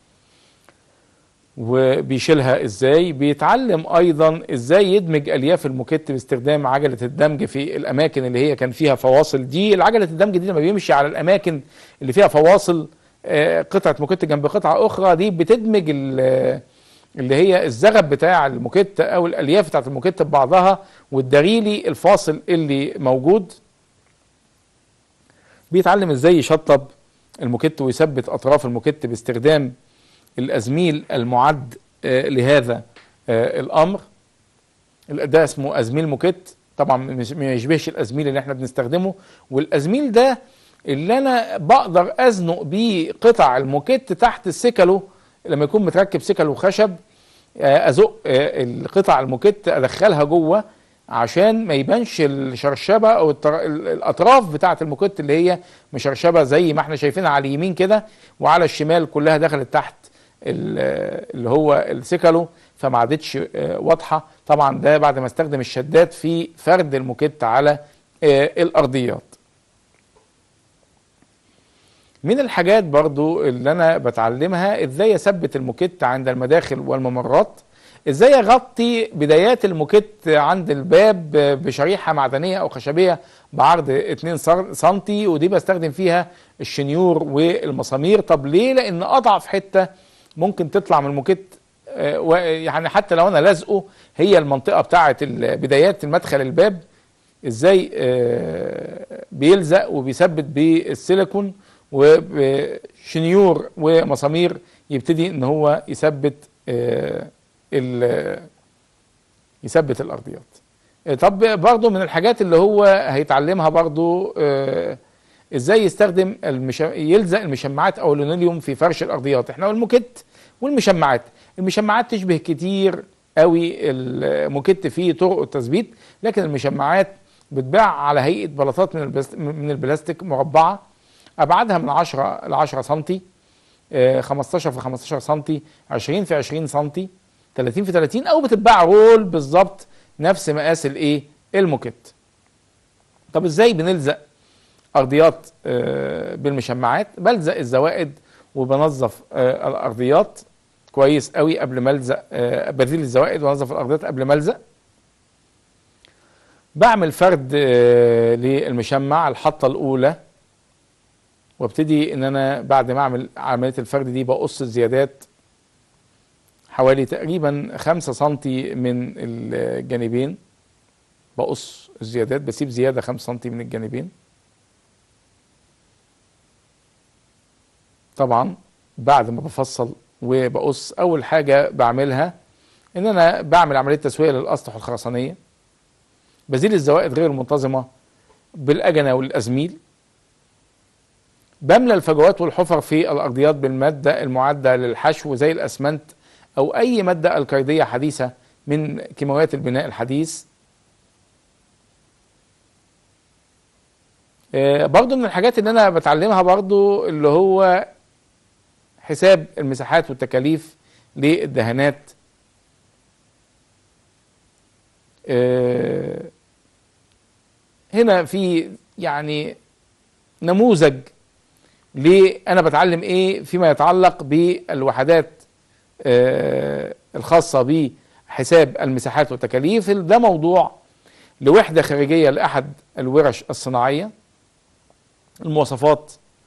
وبيشيلها ازاي بيتعلم ايضا ازاي يدمج الياف الموكيت باستخدام عجله الدمج في الاماكن اللي هي كان فيها فواصل دي العجله الدمج دي لما بيمشي على الاماكن اللي فيها فواصل آه، قطعه موكيت جنب قطعه اخرى دي بتدمج ال- اللي هي الزغب بتاع الموكيت او الالياف بتاعت الموكيت ببعضها وتداريلي الفاصل اللي موجود بيتعلم ازاي يشطب الموكيت ويثبت اطراف الموكيت باستخدام الازميل المعد آه، لهذا آه، الامر ال- ده اسمه ازميل موكيت طبعا مش- ما يشبهش الازميل اللي احنا بنستخدمه والازميل ده اللي انا بقدر ازنق بيه قطع الموكيت تحت السكلو لما يكون متركب سكلو خشب آه، ازق آه، القطع الموكيت ادخلها جوه عشان ما يبانش الشرشبه او التر- ال- الاطراف بتاعه الموكيت اللي هي مشرشبه زي ما احنا شايفينها على اليمين كده وعلى الشمال كلها دخلت تحت ال- اللي هو السكلو فما عادتش آه، واضحه طبعا ده بعد ما استخدم الشداد في فرد الموكيت على آه، الارضيات من الحاجات برضو اللي انا بتعلمها ازاي اثبت الموكيت عند المداخل والممرات ازاي اغطي بدايات الموكيت عند الباب بشريحه معدنيه او خشبيه بعرض 2 سر- سنتي ودي بستخدم فيها الشنيور والمسامير طب ليه لان اضعف حته ممكن تطلع من الموكيت آه، و- يعني حتى لو انا لازقه هي المنطقه بتاعه ال- بدايات المدخل الباب ازاي آه، بيلزق وبيثبت بالسيليكون وشنيور ومسامير يبتدي ان هو يثبت آه، ال- يثبت الارضيات آه، طب برضو من الحاجات اللي هو هيتعلمها برضو آه، ازاي يستخدم المش... يلزق المشمعات او اللونيليوم في فرش الارضيات احنا الموكيت والمشمعات المشمعات تشبه كتير قوي الموكيت فيه طرق التثبيت لكن المشمعات بتباع على هيئه بلاطات من البلاست... من البلاستيك مربعه ابعادها من 10 ل 10 سم 15 في 15 سم 20 في 20 سم 30 في 30 او بتتباع رول بالظبط نفس مقاس الايه الموكيت طب ازاي بنلزق ارضيات آه، بالمشمعات بلزق الزوائد وبنظف آه، الارضيات كويس قوي قبل ما الزق آه، بزيل الزوائد وانظف الارضيات قبل ما الزق بعمل فرد آه، للمشمع الحطه الاولى وابتدي ان انا بعد ما اعمل عمليه الفرد دي بقص الزيادات حوالي تقريبا خمسة سنتي من الجانبين بقص الزيادات بسيب زيادة خمسة سنتي من الجانبين طبعا بعد ما بفصل وبقص اول حاجة بعملها ان انا بعمل عملية تسوية للاسطح الخرسانية بزيل الزوائد غير المنتظمة بالاجنة والازميل بملى الفجوات والحفر في الارضيات بالمادة المعدة للحشو زي الاسمنت او اي مادة الكيدية حديثة من كيماويات البناء الحديث آه، برضو من الحاجات اللي انا بتعلمها برضو اللي هو حساب المساحات والتكاليف للدهانات آه، هنا في يعني نموذج ليه انا بتعلم ايه فيما يتعلق بالوحدات آه، الخاصه بحساب المساحات والتكاليف ده موضوع لوحده خارجيه لاحد الورش الصناعيه المواصفات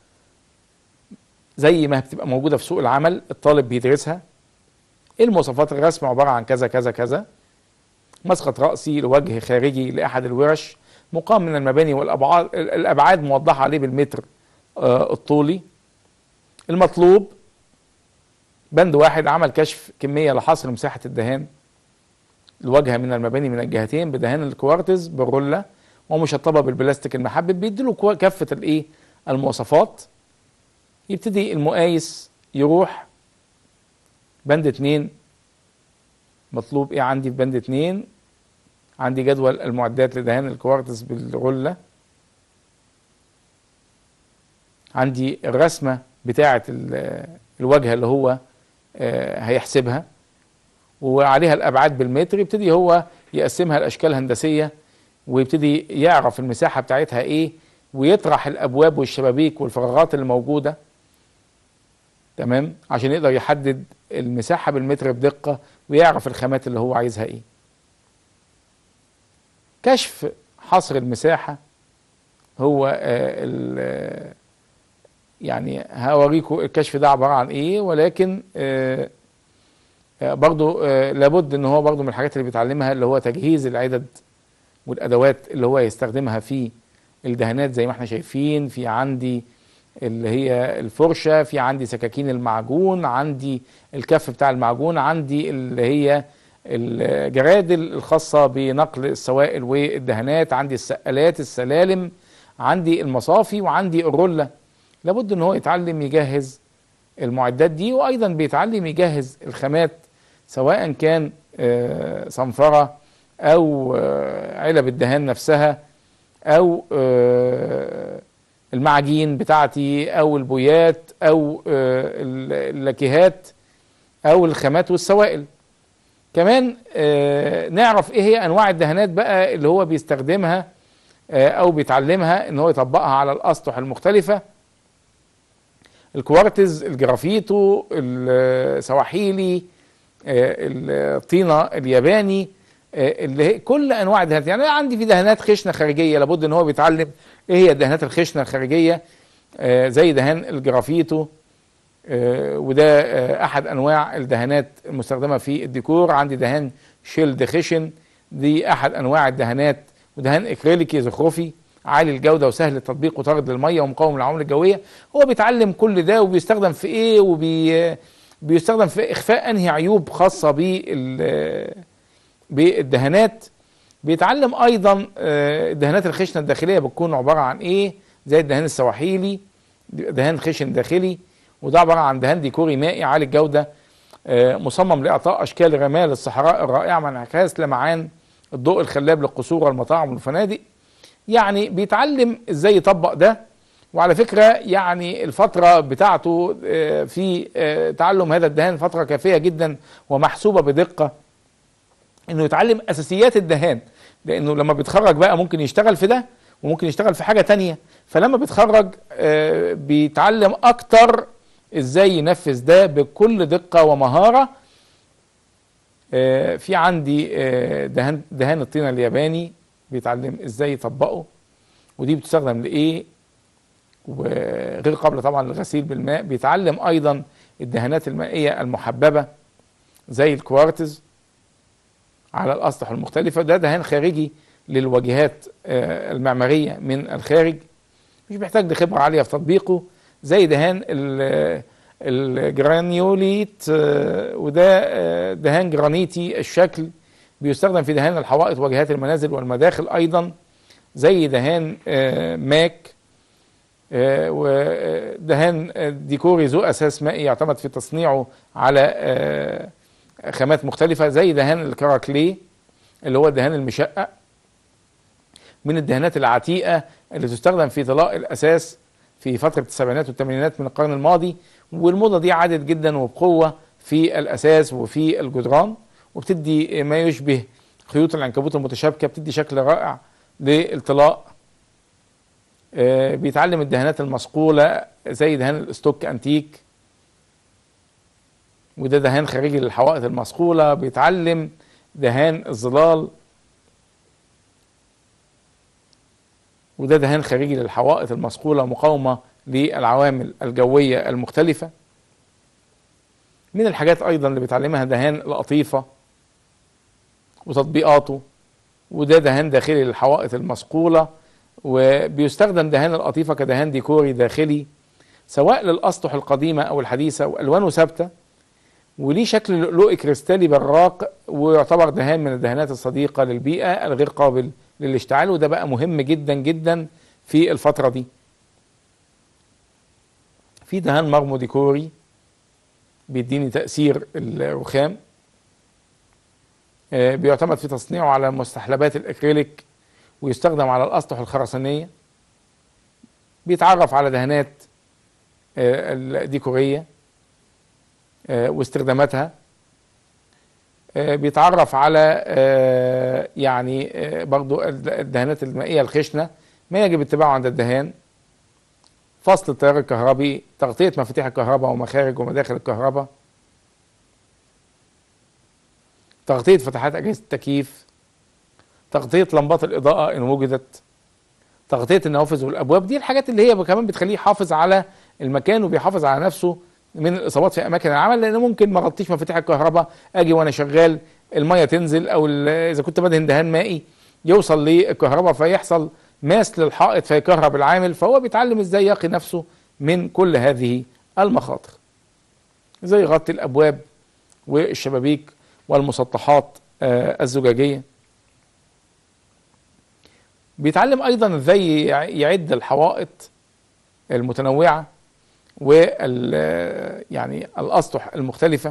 زي ما بتبقى موجوده في سوق العمل الطالب بيدرسها ايه المواصفات الرسم عباره عن كذا كذا كذا مسقط راسي لوجه خارجي لاحد الورش مقام من المباني والابعاد الابعاد موضحه عليه بالمتر آه، الطولي المطلوب بند واحد عمل كشف كميه لحصر مساحه الدهان الواجهه من المباني من الجهتين بدهان الكوارتز بالرولة ومشطبه بالبلاستيك المحبب بيديله كوا- كافه الايه المواصفات يبتدي المقايس يروح بند اتنين مطلوب ايه عندي في بند اتنين عندي جدول المعدات لدهان الكوارتز بالرولة عندي الرسمة بتاعة ال- الواجهة اللي هو آه، هيحسبها وعليها الأبعاد بالمتر يبتدي هو يقسمها لأشكال هندسية ويبتدي يعرف المساحة بتاعتها ايه ويطرح الأبواب والشبابيك والفراغات اللي موجودة تمام عشان يقدر يحدد المساحة بالمتر بدقة ويعرف الخامات اللي هو عايزها ايه كشف حصر المساحة هو آه، ال- آه، يعني هوريكم الكشف ده عبارة عن ايه ولكن آه، آه، برضو آه، لابد ان هو برضو من الحاجات اللي بيتعلمها اللي هو تجهيز العدد والادوات اللي هو يستخدمها في الدهانات زي ما احنا شايفين في عندي اللي هي الفرشة في عندي سكاكين المعجون عندي الكف بتاع المعجون عندي اللي هي الجرادل الخاصة بنقل السوائل والدهانات عندي السقالات السلالم عندي المصافي وعندي الرولة لابد ان هو يتعلم يجهز المعدات دي وايضا بيتعلم يجهز الخامات سواء كان آه، صنفرة او آه، علب الدهان نفسها او آه، المعاجين بتاعتي او البويات او آه، اللاكيهات او الخامات والسوائل كمان آه، نعرف ايه هي انواع الدهانات بقى اللي هو بيستخدمها آه، او بيتعلمها ان هو يطبقها على الاسطح المختلفه الكوارتز الجرافيتو السواحيلي آه، الطينه الياباني آه، اللي هي كل انواع الدهانات يعني أنا عندي في دهانات خشنه خارجيه لابد ان هو بيتعلم ايه هي الدهانات الخشنه الخارجيه آه، زي دهان الجرافيتو آه، وده آه، احد انواع الدهانات المستخدمه في الديكور عندي دهان شيلد خشن دي احد انواع الدهانات ودهان اكريليكي زخرفي عالي الجوده وسهل التطبيق وطارد للميه ومقاوم للعوامل الجويه هو بيتعلم كل ده وبيستخدم في ايه وبي بيستخدم في اخفاء انهي عيوب خاصه بال بالدهانات بيتعلم ايضا آه، الدهانات الخشنه الداخليه بتكون عباره عن ايه زي الدهان السواحيلي دهان خشن داخلي وده عباره عن دهان ديكوري مائي عالي الجوده آه، مصمم لاعطاء اشكال رمال الصحراء الرائعه مع انعكاس لمعان الضوء الخلاب للقصور والمطاعم والفنادق يعني بيتعلم ازاي يطبق ده وعلى فكره يعني الفتره بتاعته آه، في آه، تعلم هذا الدهان فتره كافيه جدا ومحسوبه بدقه انه يتعلم اساسيات الدهان لانه لما بيتخرج بقى ممكن يشتغل في ده وممكن يشتغل في حاجه تانية فلما بيتخرج آه، بيتعلم اكتر ازاي ينفذ ده بكل دقه ومهاره آه، في عندي آه، دهان دهان الطينه الياباني بيتعلم ازاي يطبقه ودي بتستخدم لايه وغير قابله طبعا للغسيل بالماء بيتعلم ايضا الدهانات المائيه المحببه زي الكوارتز على الاسطح المختلفه ده دهان خارجي للواجهات آه، المعماريه من الخارج مش محتاج لخبره عاليه في تطبيقه زي دهان ال- الجرانيوليت آه، وده آه، دهان جرانيتي الشكل بيستخدم في دهان الحوائط واجهات المنازل والمداخل ايضا زي دهان آه، ماك آه، ودهان ديكوري ذو اساس مائي يعتمد في تصنيعه على آه، خامات مختلفه زي دهان الكراكلي اللي هو الدهان المشقق من الدهانات العتيقه اللي تستخدم في طلاء الاساس في فتره السبعينات والثمانينات من القرن الماضي والموضه دي عادت جدا وبقوه في الاساس وفي الجدران وبتدي ما يشبه خيوط العنكبوت المتشابكه بتدي شكل رائع للطلاء آه، بيتعلم الدهانات المصقوله زي دهان الاستوك انتيك وده دهان خارجي للحوائط المصقوله بيتعلم دهان الظلال وده دهان خارجي للحوائط المصقوله مقاومه للعوامل الجويه المختلفه من الحاجات ايضا اللي بيتعلمها دهان القطيفه وتطبيقاته وده دهان داخلي للحوائط المصقوله وبيستخدم دهان القطيفه كدهان ديكوري داخلي سواء للاسطح القديمه او الحديثه والوانه ثابته وليه شكل لؤلؤي كريستالي براق ويعتبر دهان من الدهانات الصديقه للبيئه الغير قابل للاشتعال وده بقى مهم جدا جدا في الفتره دي في دهان مرمو ديكوري بيديني تأثير الرخام آه، بيعتمد في تصنيعه على مستحلبات الأكريليك ويستخدم على الأسطح الخرسانية بيتعرف على دهانات آه، الديكورية آه، واستخداماتها آه، بيتعرف على آه، يعني آه، برضو الد- الدهانات المائية الخشنة ما يجب اتباعه عند الدهان فصل التيار الكهربي تغطية مفاتيح الكهرباء ومخارج ومداخل الكهرباء تغطية فتحات أجهزة التكييف تغطية لمبات الإضاءة إن وجدت تغطية النوافذ والأبواب دي الحاجات اللي هي كمان بتخليه يحافظ على المكان وبيحافظ على نفسه من الإصابات في أماكن العمل لأن ممكن ما أغطيش مفاتيح الكهرباء أجي وأنا شغال المية تنزل أو ال- إذا كنت بدهن دهان مائي يوصل للكهرباء فيحصل ماس للحائط فيكهرب العامل فهو بيتعلم ازاي يقي نفسه من كل هذه المخاطر زي يغطي الابواب والشبابيك والمسطحات آه، الزجاجيه بيتعلم ايضا ازاي يع- يعد الحوائط المتنوعه وال يعني الاسطح المختلفه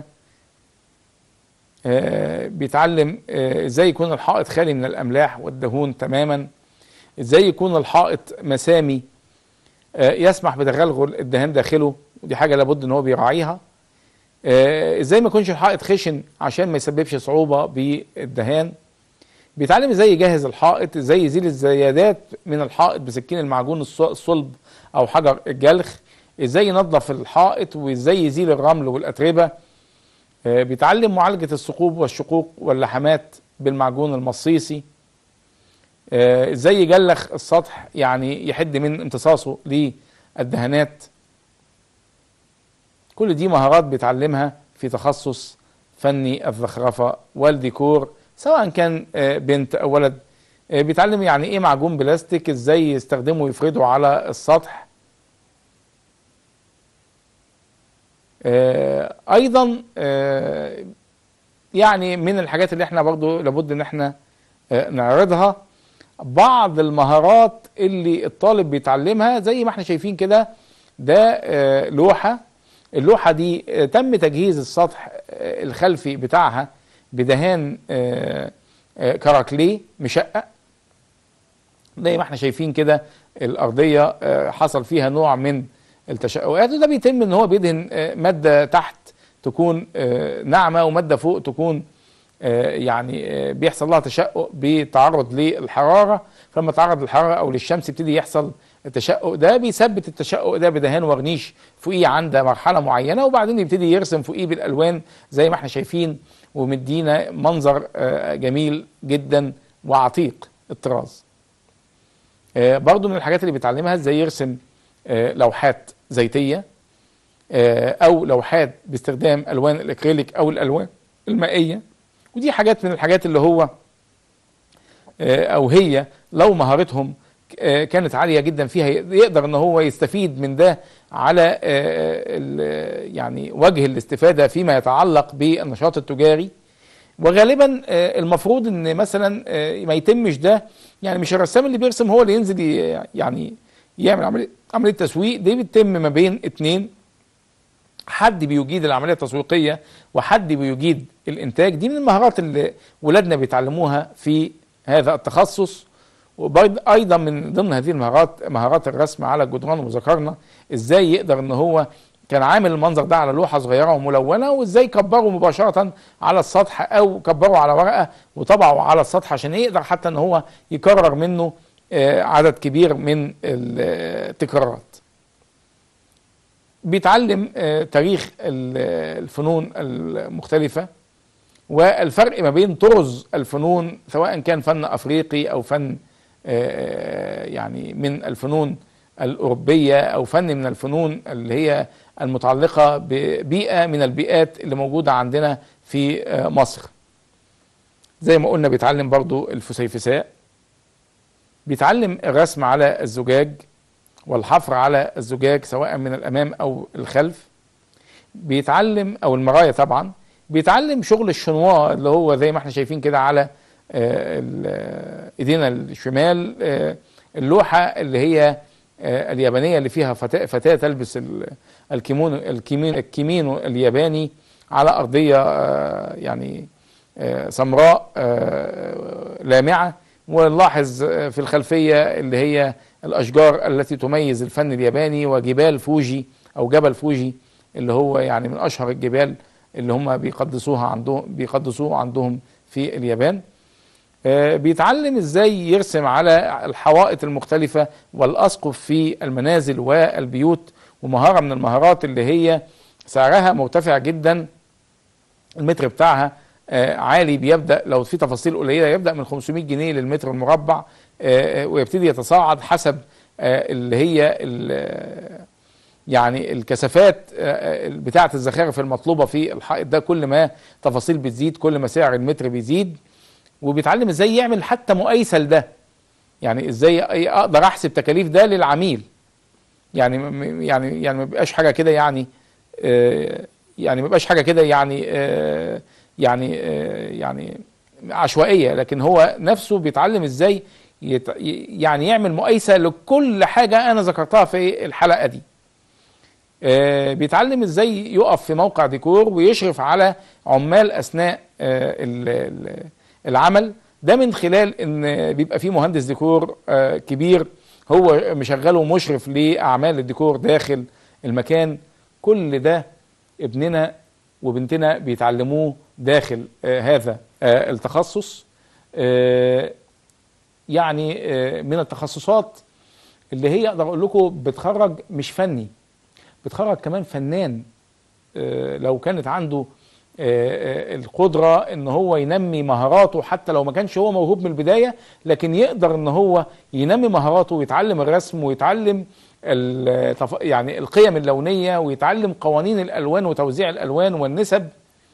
آه، بيتعلم آه، ازاي يكون الحائط خالي من الاملاح والدهون تماما ازاي يكون الحائط مسامي آه، يسمح بتغلغل الدهان داخله ودي حاجه لابد ان هو بيراعيها آه، ازاي ما يكونش الحائط خشن عشان ما يسببش صعوبه بالدهان بيتعلم ازاي يجهز الحائط ازاي يزيل الزيادات من الحائط بسكين المعجون الص- الصلب او حجر الجلخ ازاي ينظف الحائط وازاي يزيل الرمل والاتربه آه، بيتعلم معالجه الثقوب والشقوق واللحمات بالمعجون المصيصي آه، ازاي يجلخ السطح يعني يحد من امتصاصه للدهانات كل دي مهارات بيتعلمها في تخصص فني الزخرفة والديكور سواء كان آه، بنت او ولد آه، بيتعلم يعني ايه معجون بلاستيك ازاي يستخدمه ويفرده على السطح آه، ايضا آه، يعني من الحاجات اللي احنا برضو لابد ان احنا آه، نعرضها بعض المهارات اللي الطالب بيتعلمها زي ما احنا شايفين كده ده آه، لوحة اللوحة دي آه، تم تجهيز السطح آه، الخلفي بتاعها بدهان آه، آه، كراكليه مشقق زي ما احنا شايفين كده الأرضية آه، حصل فيها نوع من التشققات وده بيتم ان هو بيدهن آه، مادة تحت تكون آه، ناعمة ومادة فوق تكون آه، يعني آه، بيحصل لها تشقق بتعرض للحرارة فلما تعرض للحرارة أو للشمس يبتدي يحصل التشقق ده بيثبت التشقق ده بدهان ورنيش فوقيه عند مرحلة معينة وبعدين يبتدي يرسم فوقيه بالألوان زي ما احنا شايفين ومدينا منظر آه، جميل جدا وعتيق الطراز آه، برضو من الحاجات اللي بيتعلمها ازاي يرسم آه، لوحات زيتيه آه، او لوحات باستخدام الوان الاكريليك او الالوان المائيه ودي حاجات من الحاجات اللي هو آه، او هي لو مهارتهم آه، كانت عاليه جدا فيها يقدر ان هو يستفيد من ده على آه، ال- يعني وجه الاستفاده فيما يتعلق بالنشاط التجاري وغالبا آه، المفروض ان مثلا آه، ما يتمش ده يعني مش الرسام اللي بيرسم هو اللي ينزل ي- يعني يعمل عمليه عمليه تسويق دي بتتم ما بين اتنين حد بيجيد العمليه التسويقيه وحد بيجيد الانتاج دي من المهارات اللي ولادنا بيتعلموها في هذا التخصص وايضا من ضمن هذه المهارات مهارات الرسم على الجدران وذكرنا ازاي يقدر ان هو كان عامل المنظر ده على لوحه صغيره وملونه وازاي كبره مباشره على السطح او كبره على ورقه وطبعه على السطح عشان يقدر حتى ان هو يكرر منه آه، عدد كبير من التكرارات بيتعلم آه، تاريخ ال- الفنون المختلفة والفرق ما بين طرز الفنون سواء كان فن أفريقي أو فن آه، يعني من الفنون الأوروبية أو فن من الفنون اللي هي المتعلقة ببيئة من البيئات اللي موجودة عندنا في آه، مصر زي ما قلنا بيتعلم برضو الفسيفساء بيتعلم الرسم على الزجاج والحفر على الزجاج سواء من الامام او الخلف بيتعلم او المرايه طبعا بيتعلم شغل الشنوا اللي هو زي ما احنا شايفين كده على آه، ال- ايدينا الشمال آه، اللوحه اللي هي آه، اليابانيه اللي فيها فتاه فتاه تلبس ال- الكيمونو الكيمين الكيمينو الياباني على ارضيه آه، يعني آه، سمراء آه، لامعه ونلاحظ آه، في الخلفيه اللي هي الاشجار التي تميز الفن الياباني وجبال فوجي او جبل فوجي اللي هو يعني من اشهر الجبال اللي هم بيقدسوها عندهم بيقدسوه عندهم في اليابان آه، بيتعلم ازاي يرسم على الحوائط المختلفة والاسقف في المنازل والبيوت ومهارة من المهارات اللي هي سعرها مرتفع جدا المتر بتاعها آه، عالي بيبدا لو في تفاصيل قليله يبدا من 500 جنيه للمتر المربع آه، آه، ويبتدي يتصاعد حسب آه، اللي هي ال- يعني الكثافات آه، آه، بتاعه الزخارف المطلوبه في الحائط ده كل ما تفاصيل بتزيد كل ما سعر المتر بيزيد وبيتعلم ازاي يعمل حتى مقايسه لده يعني ازاي اقدر احسب تكاليف ده للعميل يعني م- يعني يعني ما بيبقاش حاجه كده يعني آه، يعني ما بيبقاش حاجه كده يعني آه، يعني آه، يعني عشوائيه لكن هو نفسه بيتعلم ازاي يت- ي- يعني يعمل مقايسه لكل حاجه انا ذكرتها في الحلقه دي آه، بيتعلم ازاي يقف في موقع ديكور ويشرف على عمال اثناء آه، ال- ال- العمل ده من خلال ان بيبقى في مهندس ديكور آه، كبير هو مشغله مشرف لاعمال الديكور داخل المكان كل ده ابننا وبنتنا بيتعلموه داخل آه، هذا آه، التخصص آه، يعني آه، من التخصصات اللي هي اقدر اقول لكم بتخرج مش فني بتخرج كمان فنان آه، لو كانت عنده آه، آه، القدرة ان هو ينمي مهاراته حتى لو ما كانش هو موهوب من البداية لكن يقدر ان هو ينمي مهاراته ويتعلم الرسم ويتعلم التف- يعني القيم اللونية ويتعلم قوانين الالوان وتوزيع الالوان والنسب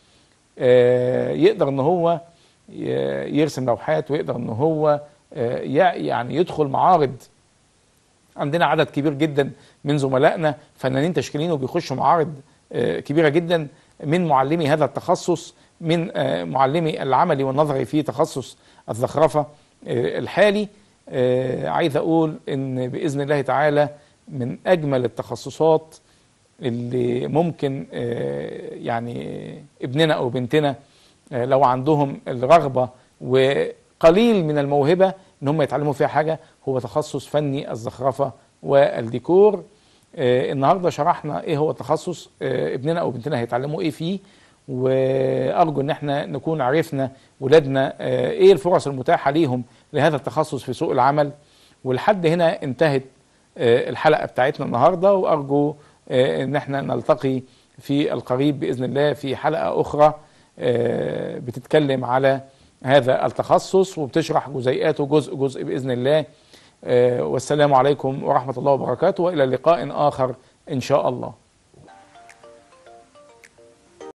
آه، يقدر ان هو ي- يرسم لوحات ويقدر ان هو آه، يع- يعني يدخل معارض عندنا عدد كبير جدا من زملائنا فنانين تشكيليين وبيخشوا معارض آه، كبيره جدا من معلمي هذا التخصص من آه، معلمي العملي والنظري في تخصص الزخرفه آه، الحالي آه، عايز اقول ان باذن الله تعالى من اجمل التخصصات اللي ممكن آه، يعني ابننا او بنتنا آه، لو عندهم الرغبه وقليل من الموهبه ان هم يتعلموا فيها حاجه هو تخصص فني الزخرفه والديكور آه، النهارده شرحنا ايه هو التخصص آه، ابننا او بنتنا هيتعلموا ايه فيه وارجو ان احنا نكون عرفنا ولادنا آه، ايه الفرص المتاحه ليهم لهذا التخصص في سوق العمل ولحد هنا انتهت آه، الحلقه بتاعتنا النهارده وارجو آه، ان احنا نلتقي في القريب باذن الله في حلقه اخرى آه، بتتكلم على هذا التخصص وبتشرح جزيئاته جزء جزء باذن الله آه، والسلام عليكم ورحمة الله وبركاته وإلى لقاء آخر إن شاء الله